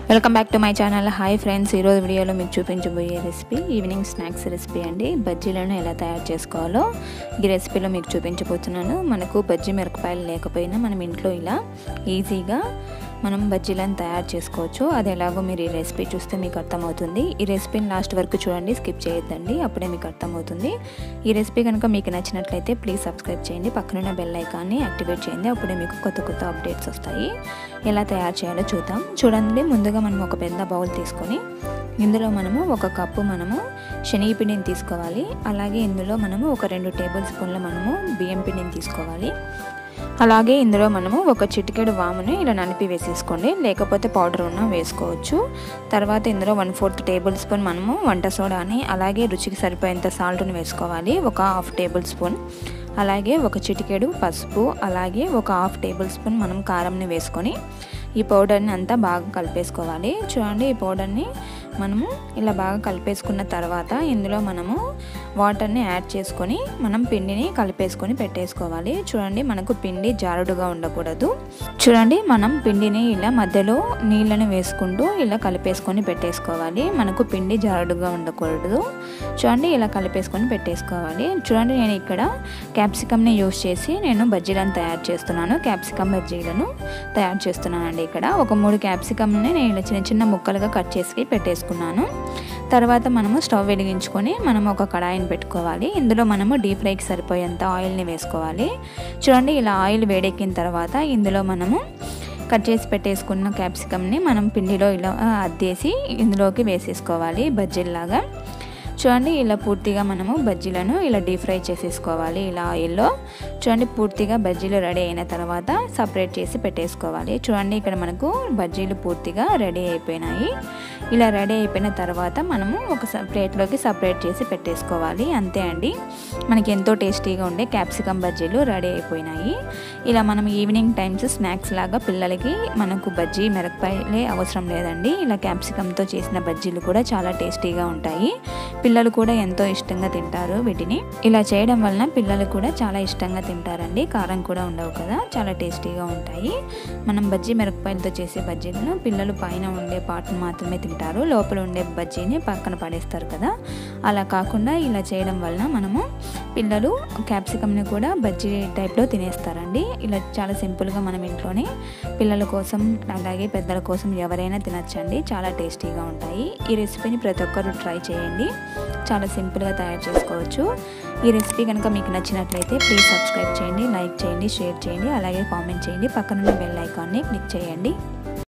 welcome back to my channel hi friends ఈరోజు వీడియోలో మీకు చూపించబోయే రెసిపీ ఈవినింగ్ స్నాక్స్ రెసిపీ అండి బజ్జీలను ఎలా తయారు చేసుకోవాలో ఈ రెసిపీలో మీకు చూపించబోతున్నాను మనకు బజ్జీ మిరపకాయలు లేకపోయినా మనం ఇంట్లో ఇలా ఈజీగా మనం బజ్జీలను తయారు చేసుకోవచ్చు అది ఎలాగో మీరు ఈ రెసిపీ చూస్తే మీకు అర్థమవుతుంది ఈ రెసిపీని లాస్ట్ వరకు చూడండి స్కిప్ చేయొద్దండి అప్పుడే మీకు అర్థమవుతుంది ఈ రెసిపీ కనుక మీకు నచ్చినట్లయితే ప్లీజ్ సబ్స్క్రైబ్ చేయండి పక్కనున్న బెల్ ఐకాన్ని యాక్టివేట్ చేయండి అప్పుడే మీకు కొత్త కొత్త అప్డేట్స్ వస్తాయి ఎలా తయారు చేయాలో చూద్దాం చూడండి ముందుగా మనం ఒక పెద్ద బౌల్ తీసుకొని ఇందులో మనము ఒక కప్పు మనము శనగపిండిని తీసుకోవాలి అలాగే ఇందులో మనము ఒక రెండు టేబుల్ స్పూన్ల మనము బియ్యం పిండిని తీసుకోవాలి అలాగే ఇందులో మనము ఒక చిటికెడు వాముని ఇలా నలిపి వేసేసుకోండి లేకపోతే పౌడర్ ఉన్న వేసుకోవచ్చు తర్వాత ఇందులో వన్ ఫోర్త్ టేబుల్ స్పూన్ మనము వంట సోడాని అలాగే రుచికి సరిపోయేంత సాల్ట్ని వేసుకోవాలి ఒక హాఫ్ టేబుల్ స్పూన్ అలాగే ఒక చిటికెడు పసుపు అలాగే ఒక హాఫ్ టేబుల్ స్పూన్ మనం కారంని వేసుకొని ఈ పౌడర్ని అంతా బాగా కలిపేసుకోవాలి చూడండి ఈ పౌడర్ని మనము ఇలా బాగా కలిపేసుకున్న తర్వాత ఇందులో మనము వాటర్ని యాడ్ చేసుకొని మనం పిండిని కలిపేసుకొని పెట్టేసుకోవాలి చూడండి మనకు పిండి జారుడుగా ఉండకూడదు చూడండి మనం పిండిని ఇలా మధ్యలో నీళ్ళని వేసుకుంటూ ఇలా కలిపేసుకొని పెట్టేసుకోవాలి మనకు పిండి జారుడుగా ఉండకూడదు చూడండి ఇలా కలిపేసుకొని పెట్టేసుకోవాలి చూడండి నేను ఇక్కడ క్యాప్సికమ్ని యూస్ చేసి నేను బజ్జీలను తయారు చేస్తున్నాను క్యాప్సికమ్ బజ్జీలను తయారు చేస్తున్నానండి ఇక్కడ ఒక మూడు క్యాప్సికమ్ని నేను ఇలా చిన్న చిన్న ముక్కలుగా కట్ చేసి పెట్టేసుకున్నాను తర్వాత మనము స్టవ్ వెలిగించుకొని మనం ఒక కడాయిని పెట్టుకోవాలి ఇందులో మనము డీప్ ఫ్రైకి సరిపోయేంత ఆయిల్ని వేసుకోవాలి చూడండి ఇలా ఆయిల్ వేడెక్కిన తర్వాత ఇందులో మనము కట్ చేసి పెట్టేసుకున్న క్యాప్సికమ్ని మనం పిండిలో ఇలా అద్దేసి ఇందులోకి వేసేసుకోవాలి బజ్జీల్లాగా చూడండి ఇలా పూర్తిగా మనము బజ్జీలను ఇలా డీప్ ఫ్రై చేసేసుకోవాలి ఇలా ఆయిల్లో చూడండి పూర్తిగా బజ్జీలు రెడీ అయిన తర్వాత సపరేట్ చేసి పెట్టేసుకోవాలి చూడండి ఇక్కడ మనకు బజ్జీలు పూర్తిగా రెడీ అయిపోయినాయి ఇలా రెడీ అయిపోయిన తర్వాత మనము ఒక ప్లేట్లోకి సపరేట్ చేసి పెట్టేసుకోవాలి అంతే అండి మనకి ఎంతో టేస్టీగా ఉండే క్యాప్సికమ్ బజ్జీలు రెడీ అయిపోయినాయి ఇలా మనం ఈవినింగ్ టైమ్స్ స్నాక్స్ లాగా పిల్లలకి మనకు బజ్జీ మిరపకాయలే అవసరం లేదండి ఇలా క్యాప్సికమ్తో చేసిన బజ్జీలు కూడా చాలా టేస్టీగా ఉంటాయి పిల్లలు కూడా ఎంతో ఇష్టంగా తింటారు వీటిని ఇలా చేయడం వలన పిల్లలు కూడా చాలా ఇష్టంగా తింటారండి కారం కూడా ఉండవు కదా చాలా టేస్టీగా ఉంటాయి మనం బజ్జీ మిరపకాయలతో చేసే బజ్జీలను పిల్లలు పైన ఉండే పాటను మాత్రమే తింటారు లోపల ఉండే బజ్జీని పక్కన పడేస్తారు కదా అలా కాకుండా ఇలా చేయడం వలన మనము పిల్లలు క్యాప్సికమ్ని కూడా బజ్జీ టైప్లో తినేస్తారండి ఇలా చాలా సింపుల్గా మనం ఇంట్లోనే పిల్లల కోసం అలాగే పెద్దల కోసం ఎవరైనా తినచ్చండి చాలా టేస్టీగా ఉంటాయి ఈ రెసిపీని ప్రతి ఒక్కరు ట్రై చేయండి చాలా సింపుల్గా తయారు చేసుకోవచ్చు ఈ రెసిపీ కనుక మీకు నచ్చినట్లయితే ప్లీజ్ సబ్స్క్రైబ్ చేయండి లైక్ చేయండి షేర్ చేయండి అలాగే కామెంట్ చేయండి పక్కనున్న బెల్ ఐకాన్ని క్లిక్ చేయండి